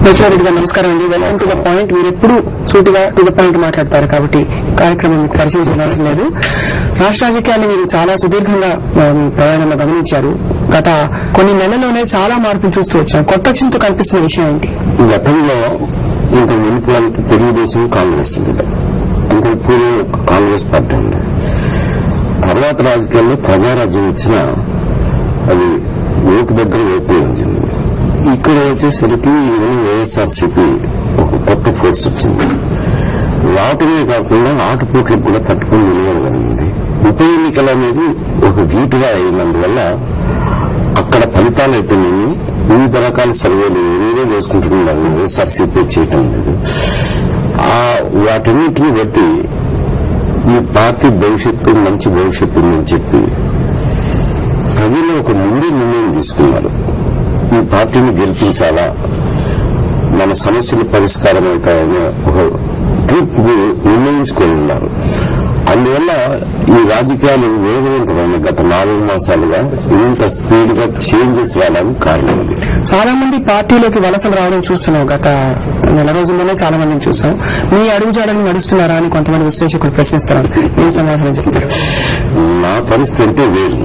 రెడ్డి గారు నమస్కారం అండి వెల్కమ్ టు ద పాయింట్ మీరు ఎప్పుడు సూటిగా టు ద పాయింట్ మాట్లాడతారు కాబట్టి ఈ కార్యక్రమం మీకు పరిచయం చేయాల్సిన లేదు రాష్ట్ర రాజకీయాన్ని మీరు చాలా సుదీర్ఘంగా ఆ, మీ ప్రయాణంలో గమనించారు గత కొన్ని నెలల్లోనే చాలా మార్పులు చూస్తూ వచ్చాం కొట్టొచ్చింతో కనిపిస్తున్న విషయం ఏంటి గతంలో ఇంత మునుపు అంత తెలుగుదేశం కాంగ్రెస్ ఉండేది అంత పూర్వం కాంగ్రెస్ పార్టీ ఉండేది తర్వాత రాజకీయాల్లో ప్రజారాజ్యం వచ్చిన అది ఓటు దగ్గర ఓపు ఉంచింది ఇక్కడ వచ్చేసరికి వైఎస్ఆర్సీపీ ఒక కొత్త ఫోర్స్ వచ్చింది రావటమే కాకుండా ఆటుపోట్లకు కూడా తట్టుకుని నిలబడగలిగింది ఉప ఎన్నికలు అనేది ఒక గీటుగా అయినందువల్ల అక్కడ ఫలితాలు అయితేనేమి వివిధ రకాల సర్వేలు ఏవేవో చేసుకుంటున్నారు వైఎస్ఆర్సీపీ చేయటం లేదు ఆ వాటన్నిటిని బట్టి ఈ పార్టీ భవిష్యత్తు మంచి భవిష్యత్తు ఉందని చెప్పి ప్రజలు ఒక ముందే నిర్ణయం తీసుకున్నారు ఈ పార్టీని గెలిపించాలా మన సమస్యలు పరిష్కారం అవుతాయని ఒక ట్రిప్ నిర్ణయించుకొని ఉన్నారు అందువల్ల ఈ రాజకీయాలు వేగవంతమైన గత నాలుగు మాసాలుగా ఇంత స్పీడ్ గా చేంజెస్ రావడానికి కారణం ఇది చాలా మంది పార్టీలోకి వలసలు రావడం చూస్తున్నాం గత నెల రోజుల్లోనే చాలా మందిని చూసాం మీ అడుగుజాడలు నడుస్తున్నారా అని కొంతమంది విశ్లేషకులు ప్రశ్నిస్తున్నారు ఏం సమాధానం చెప్తారు నా పరిస్థితి అంటే వేరు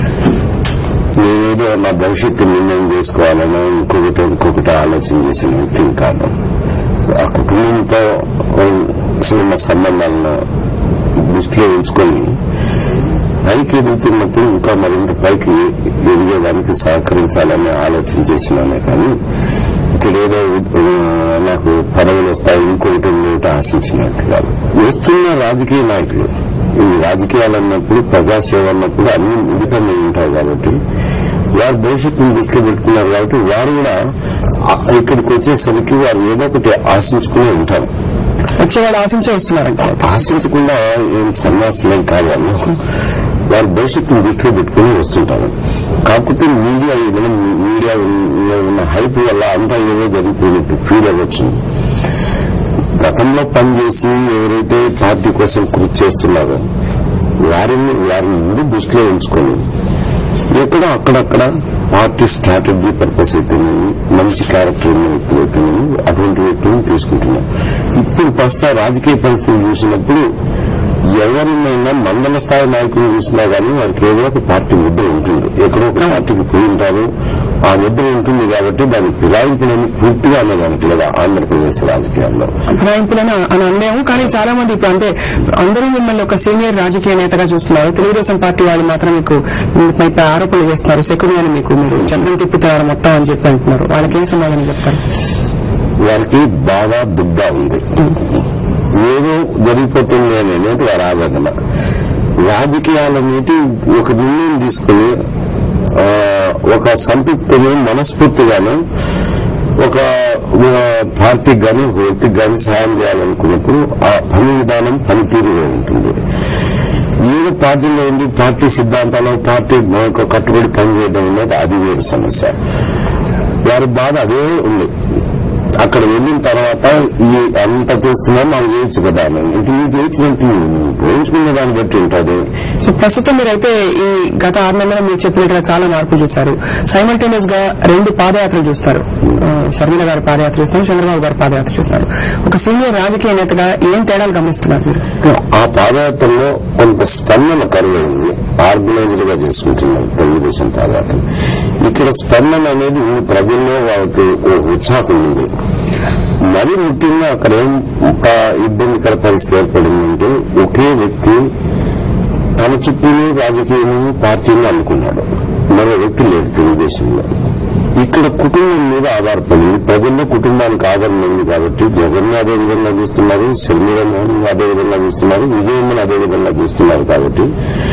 నేనేదో నా భవిష్యత్తు నిర్ణయం చేసుకోవాలనో ఇంకొకటి ఇంకొకటి ఆలోచన చేసిన వ్యక్తిని కాదు ఆ కుటుంబంతో ఉన్న సంబంధాలను దృష్టిలో ఉంచుకొని పైకి ఎదుగుతున్నప్పుడు ఇంకా మరింత పైకి ఎదిగేదానికి సహకరించాలని ఆలోచన చేసినానే కానీ ఇక్కడ ఏదో ఆ, నాకు పదవులు వస్తాయి ఇంకొకటి ఇంకొకటి ఆశించినట్టు కాదు వస్తున్న రాజకీయ నాయకులు ఈ రాజకీయాలు అన్నప్పుడు ప్రజాసేవ అన్నప్పుడు అన్ని మిళితమై ఉంటాయి కాబట్టి వారు భవిష్యత్తును దృష్టిలో పెట్టుకున్నారు కాబట్టి వారు కూడా ఆ- ఇక్కడికి వచ్చేసరికి వారు ఏదో ఒకటి ఆశించుకుని ఉంటారు వచ్చేవాళ్ళు ఆశించే వస్తున్నారంట ఆశించకుండా ఏం సన్యాసులేం కాదు వాళ్ళు వారి భవిష్యత్తును దృష్టిలో పెట్టుకుని వస్తుంటారు కాకపోతే మీడియా ఏదైనా మీడియా ఉన్న- ఉన్న హైప్ వల్ల అంతా ఏదో జరిగిపోయినట్టు ఫీల్ అవ్వచ్చు గతంలో పనిచేసి ఎవరైతే పార్టీ కోసం కృషి చేస్తున్నారో వారిని వారిని ముందు దృష్టిలో ఉంచుకొని ఎక్కడో అక్కడక్కడ పార్టీ స్ట్రాటజీ పర్పస్ అయితేనేమి మంచి క్యారెక్టర్ ఉన్న వ్యక్తులు అయితేనేమి అటువంటి వ్యక్తులను తీసుకుంటున్నాం ఇప్పుడు ప్రస్తుత రాజకీయ పరిస్థితులు చూసినప్పుడు ఎవరినైనా మండల స్థాయి నాయకులు చూసినా గానీ వారికి ఏదో ఒక పార్టీ ముద్ర ఉంటుంది ఎక్కడో ఒక పార్టీకి పోయి ఉంటారు ఆ ముద్ర ఉంటుంది కాబట్టి దాని ఫిరాయింపులని పూర్తిగా అనగనట్లేదు ఆంధ్రప్రదేశ్ రాజకీయాల్లో ఫిరాయింపులని అని అనలేము కానీ చాలా మంది ఇప్పుడు అంటే అందరూ మిమ్మల్ని ఒక సీనియర్ రాజకీయ నేతగా చూస్తున్నారు తెలుగుదేశం పార్టీ వాళ్ళు మాత్రం మీకు మీపై ఆరోపణలు చేస్తున్నారు సెక్యూరి అని మీకు మీరు చంద్రం తిప్పుతున్నారు మొత్తం అని చెప్పి అంటున్నారు వాళ్ళకి ఏం సమాధానం చెప్తారు వారికి బాధ దుగ్ధ ఉంది ఏదో జరిగిపోతుంది అనేది వారి ఆవేదన రాజకీయాలన్నిటి ఒక నిర్ణయం తీసుకుని ఆ, ఒక సంతృప్తిని మనస్ఫూర్తిగాను ఒక ఆ, పార్టీకి గాని ఒక వ్యక్తికి గాని సాయం చేయాలనుకున్నప్పుడు ఆ పని విధానం పనితీరు వేరు ఉంటుంది ఏదో పార్టీలో ఉండి పార్టీ సిద్ధాంతాలు పార్టీ మనకు కట్టుబడి పనిచేయడం అనేది అది వేరు సమస్య వారి బాధ అదే ఉంది అక్కడ వెళ్ళిన తర్వాత ఈ అంత చేస్తున్నాం మనం చేయొచ్చు కదా అని అంటే మీరు చేయించినట్టు పోయించుకునే దాన్ని బట్టి ఉంటుంది సో ప్రస్తుతం మీరైతే ఈ గత ఆరు నెలల్లో మీరు చెప్పినట్టుగా చాలా మార్పులు చూస్తారు సైమల్టేనియస్ గా రెండు పాదయాత్రలు చూస్తారు ఆ, షర్మిల గారి పాదయాత్ర చూస్తారు చంద్రబాబు గారి పాదయాత్ర చూస్తారు ఒక సీనియర్ రాజకీయ నేతగా ఏం తేడాలు గమనిస్తున్నారు మీరు ఆ పాదయాత్రలో కొంత స్పందన కరువైంది ఆర్గనైజ్డ్ గా చేసుకుంటున్నారు తెలుగుదేశం పాదయాత్ర ఇక్కడ స్పందన అనేది ఈ ప్రజల్లో వాళ్ళకి ఓ ఉత్సాహం ఉంది మరి ముఖ్యంగా అక్కడ ఏం ఒక ఇబ్బందికర పరిస్థితి ఏర్పడిందంటే ఒకే వ్యక్తి తన చుట్టూ రాజకీయం పార్టీని అనుకున్నాడు మరో వ్యక్తి లేడు తెలుగుదేశంలో ఇక్కడ కుటుంబం మీద ఆధారపడింది ప్రజల్లో కుటుంబానికి ఆదరణ ఉంది కాబట్టి జగన్ అదే విధంగా చూస్తున్నారు శర్మిల మోహన్ అదే విధంగా చూస్తున్నారు విజయమ్మని అదే విధంగా చూస్తున్నారు కాబట్టి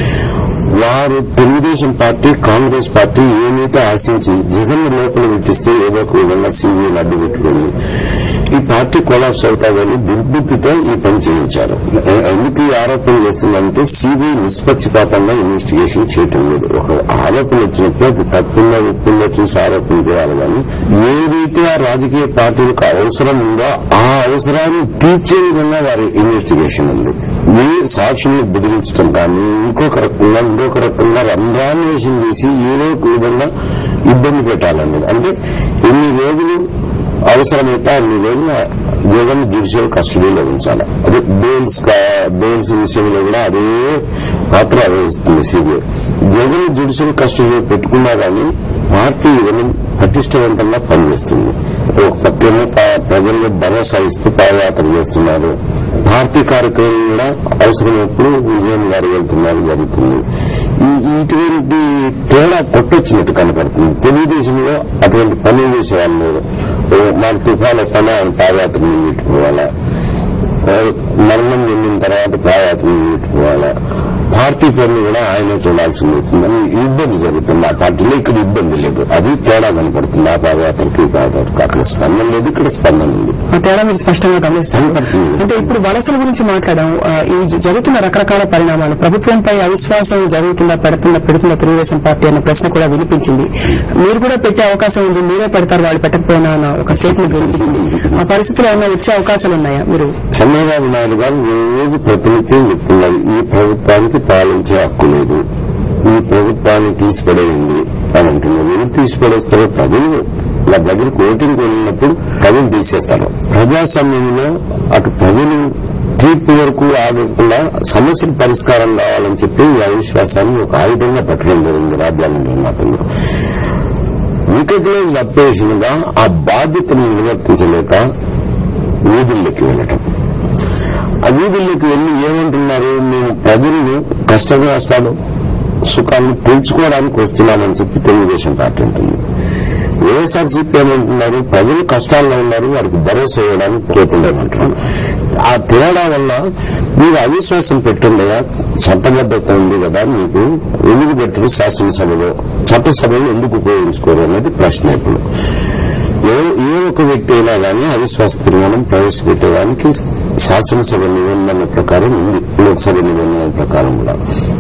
వారు తెలుగుదేశం పార్టీ కాంగ్రెస్ పార్టీ ఏమైతే ఆశించి జగన్ లోపల పెట్టిస్తే ఏదో ఒక విధంగా సీబీఐని అడ్డు పెట్టుకుని ఈ పార్టీ కొలాప్స్ అవుతాదని దుర్బుద్ధితో ఈ పని చేయించారు ఎ- ఎందుకు ఈ ఆరోపణ చేస్తుందంటే సిబిఐ నిష్పక్షపాతంగా ఇన్వెస్టిగేషన్ చేయటం లేదు ఒక ఆరోపణ వచ్చినప్పుడు అది తప్పుందో ఒప్పుందో చూసి ఆరోపణ చేయాలి కానీ ఏదైతే ఆ రాజకీయ పార్టీలకు అవసరం ఉందో ఆ అవసరాన్ని తీర్చే విధంగా వారి ఇన్వెస్టిగేషన్ ఉంది మీ సాక్షుల్ని బెదిరించడం కానీ ఇంకొక రకంగా ఇంకొక రకంగా రంధ్రాన్వేషణ చేసి ఏదో ఒక విధంగా ఇబ్బంది పెట్టాలన్నది అంటే ఎన్ని రోజులు అవసరమైతే అన్ని రోజుల జగన్ జ్యుడిషియల్ కస్టడీలో ఉంచాలి అదే బెయిల్స్ కా- బెయిల్స్ విషయంలో కూడా అదే పాత్ర వహిస్తుంది సిబిఐ జగన్ జ్యుడిషియల్ కస్టడీలో పెట్టుకున్నా కానీ పార్టీ ఏమైనా పటిష్టవంతంగా పనిచేస్తుంది ఒక పక్కనే ప- ప్రజల్లో భరోసా ఇస్తూ పాదయాత్ర చేస్తున్నారు పార్టీ కార్యక్రమం కూడా అవసరమైనప్పుడు విజయం గారు వెళ్తున్నారు జరుగుతుంది ఈ- ఇటువంటి తేడా కొట్టొచ్చినట్టు కనపడుతుంది తెలుగుదేశంలో అటువంటి పనులు చేసే వాళ్ళు లేరు. ఓ మన తుఫాన్ వస్తానే ఆయన పాదయాత్ర పెట్టుకోవాలా మరణం చెందిన తర్వాత పాదయాత్ర పెట్టుకోవాలా పార్టీ పనులు కూడా ఆయనే చూడాల్సింది అవుతుంది ఈ ఇబ్బంది జరుగుతుంది ఆ పార్టీలో ఇక్కడ ఇబ్బంది లేదు అది తేడా కనపడుతుంది ఆ పాదయాత్రకి ఈ పాదయాత్రకి అక్కడ స్పందన లేదు ఇక్కడ స్పందన ఉంది ఆ తేడా మీరు స్పష్టంగా గమనిస్తారు కనపడుతుంది. అంటే ఇప్పుడు వలసల గురించి మాట్లాడాం ఆ, ఈ జ- జరుగుతున్న రకరకాల పరిణామాలు ప్రభుత్వంపై అవిశ్వాసం జరుగుతుందా పెడుతున్న పెడుతున్న తెలుగుదేశం పార్టీ అన్న ప్రశ్న కూడా వినిపించింది మీరు కూడా పెట్టే అవకాశం ఉంది మీరే పెడతారు వాళ్ళు పెట్టకపోయినా అన్న ఒక స్టేట్మెంట్ వినిపించింది ఆ పరిస్థితులు ఏమైనా వచ్చే అవకాశాలు ఉన్నాయా మీరు చంద్రబాబు నాయుడు గారు రోజు ప్రతినిత్యం చెప్తున్నారు ఈ ప్రభుత్వానికి పాలించే హక్కు లేదు ఈ ప్రభుత్వాన్ని తీసిపడేయండి అని అంటున్నారు ఎవరు తీసిపడేస్తారో ప్రజలు వాళ్ళ దగ్గరికి ఓటింగ్ వెళ్ళినప్పుడు ప్రజలు తీసేస్తారు ప్రజాస్వామ్యంలో అటు ప్రజలు తీర్పు వరకు ఆగకుండా సమస్యల పరిష్కారం కావాలని చెప్పి ఈ అవిశ్వాసాన్ని ఒక ఆయుధంగా పెట్టడం జరిగింది రాజ్యాంగ నిర్మాతలు రికగ్నైజ్ అపోజిషన్ గా ఆ బాధ్యతను నిర్వర్తించలేక వీధుల్లోకి వెళ్ళటం ఆ వీధుల్లోకి వెళ్లి ఏమంటున్నారు మేము ప్రజలను కష్ట నష్టాలు సుఖాలను తెలుసుకోవడానికి వస్తున్నామని చెప్పి తెలుగుదేశం పార్టీ ఉంటుంది వైఎస్ఆర్సీపీ ఏమంటున్నారు ప్రజలు కష్టాల్లో ఉన్నారు వారికి భరోసా ఇవ్వడానికి పోతుండేమంటున్నారు ఆ తేడా వల్ల మీరు అవిశ్వాసం పెట్టుండగా చట్టబద్ధత ఉంది కదా మీకు ఎందుకు పెట్టరు శాసనసభలో చట్టసభలో ఎందుకు ఉపయోగించుకోరు అనేది ప్రశ్న ఇప్పుడు ఏ ఏ ఒక వ్యక్తి అయినా కానీ అవిశ్వాస తీర్మానం ప్రవేశపెట్టడానికి శాసనసభ నిబంధనల ప్రకారం ఉంది లోక్సభ నిబంధనల ప్రకారం కూడా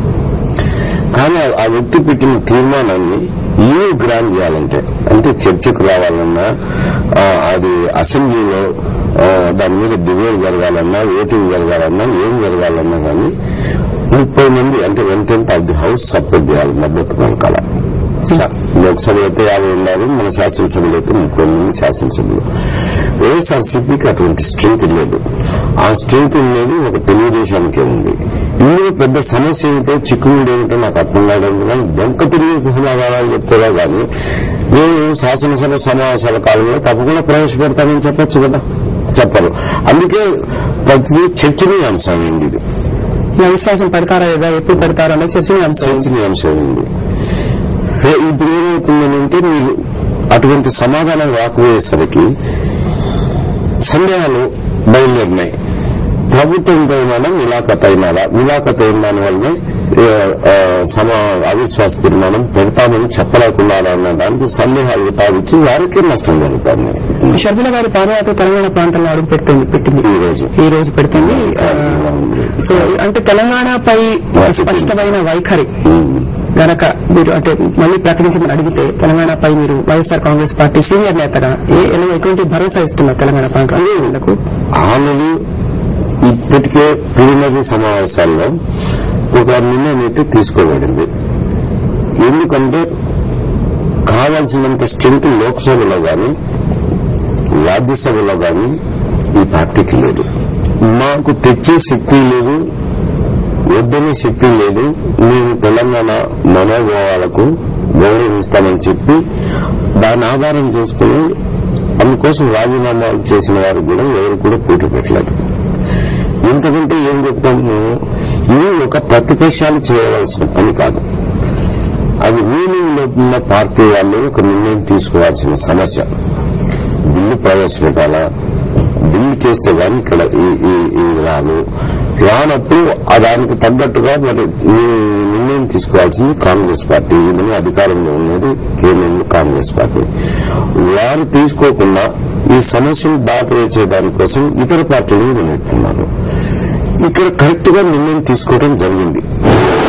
కానీ ఆ- ఆ వ్యక్తి పెట్టిన తీర్మానాన్ని లీవ్ గ్రాంట్ చేయాలంటే అంటే చర్చకు రావాలన్నా ఆ, అది అసెంబ్లీలో ఆ, దాని మీద డిబేట్ జరగాలన్నా ఓటింగ్ జరగాలన్నా ఏం జరగాలన్నా కానీ ముప్పై మంది అంటే one tenth of the house support చేయాలి మద్దతు పలకాల స- లోక్సభ అయితే యాభై ఉన్నారు మన శాసనసభలో అయితే ముప్పై మంది శాసనసభ్యులు వైఎస్ఆర్సీపీకి అటువంటి స్ట్రెంగ్త్ లేదు ఆ స్ట్రెంగ్త్ అనేది ఒక తెలుగుదేశానికే ఉంది ఇందులో పెద్ద సమస్య ఏమిటో చిక్కుముడి ఏమిటో నాకు అర్థం కావడం కానీ డొంక తిరిగి సమాధానాలు చెప్తారా కానీ నేను శాసనసభ సమావేశాల కాలంలో తప్పకుండా ప్రవేశపెడతానని చెప్పొచ్చు కదా చెప్పరు అందుకే ప్రతి చర్చనీయాంశం అయింది ఇది ఈ అవిశ్వాసం పెడతారా లేదా ఎప్పుడు పెడతారా అనేది చర్చనీయాంశం చర్చనీయాంశం అయింది ఏ- ఇప్పుడు ఏమవుతుందనంటే మీరు అటువంటి సమాధానం రాకపోయేసరికి సందేహాలు బయలుదేరినాయి ప్రభుత్వం అయినా మిలాఖత్ అయినారా మిలాఖత్ అయిన దాని వల్లనే ఏ, ఆ, సమా అవిశ్వాస తీర్మానం పెడతామని చెప్పలేకున్నారా అన్న దానికి సందేహాలు తావిచ్చి వారికే నష్టం జరుగుతుంది షర్మిల గారి పాదయాత్ర తెలంగాణ ప్రాంతంలో అడుగు పెడుతుంది పెట్టింది ఈ రోజు ఈ రోజు పెడుతుంది ఆ, సో అంటే తెలంగాణపై స్పష్టమైన వైఖరి గనక మీరు అంటే మళ్ళీ ప్రకటించమని అడిగితే తెలంగాణపై మీరు వైఎస్ఆర్ కాంగ్రెస్ పార్టీ సీనియర్ నేతగా ఏ ఎలా- ఎటువంటి భరోసా ఇస్తున్నారు తెలంగాణ ప్రాంతాలకు ఆల్రెడీ ఇప్పటికే ప్రిలిమినరీ సమావేశాల్లో ఒక నిర్ణయం అయితే తీసుకోబడింది ఎందుకంటే కావాల్సినంత స్ట్రెంత్ లోక్సభలో గాని రాజ్యసభలో గాని ఈ పార్టీకి లేదు మాకు తెచ్చే శక్తి లేదు వద్దనే శక్తి లేదు మేము తెలంగాణ మనోభావాలకు గౌరవిస్తామని చెప్పి దాని ఆధారం చేసుకుని అందుకోసం రాజీనామాలు చేసిన వారు కూడా ఎవరు కూడా పోటీ పెట్టలేదు ఇంతకంటే ఏం చెప్తాం మేము ఇది ఒక ప్రతిపక్షాలు చేయవలసిన పని కాదు అది రూలింగ్ లో ఉన్న పార్టీ వాళ్ళు ఒక నిర్ణయం తీసుకోవాల్సిన సమస్య బిల్లు ప్రవేశపెట్టాలా బిల్లు చేస్తే గాని ఇక్కడ ఈ- ఈ- ఈ రాదు రానప్పుడు ఆ దానికి తగ్గట్టుగా మరి మీ నిర్ణయం తీసుకోవాల్సింది కాంగ్రెస్ పార్టీ ఈమెను అధికారంలో ఉన్నది కేంద్రంలో కాంగ్రెస్ పార్టీ వారు తీసుకోకుండా ఈ సమస్యను దాటవేసే దానికోసం ఇతర పార్టీలు నెట్టుతున్నారు ఇక్కడ కరెక్ట్ గా నిర్ణయం తీసుకోవడం జరిగింది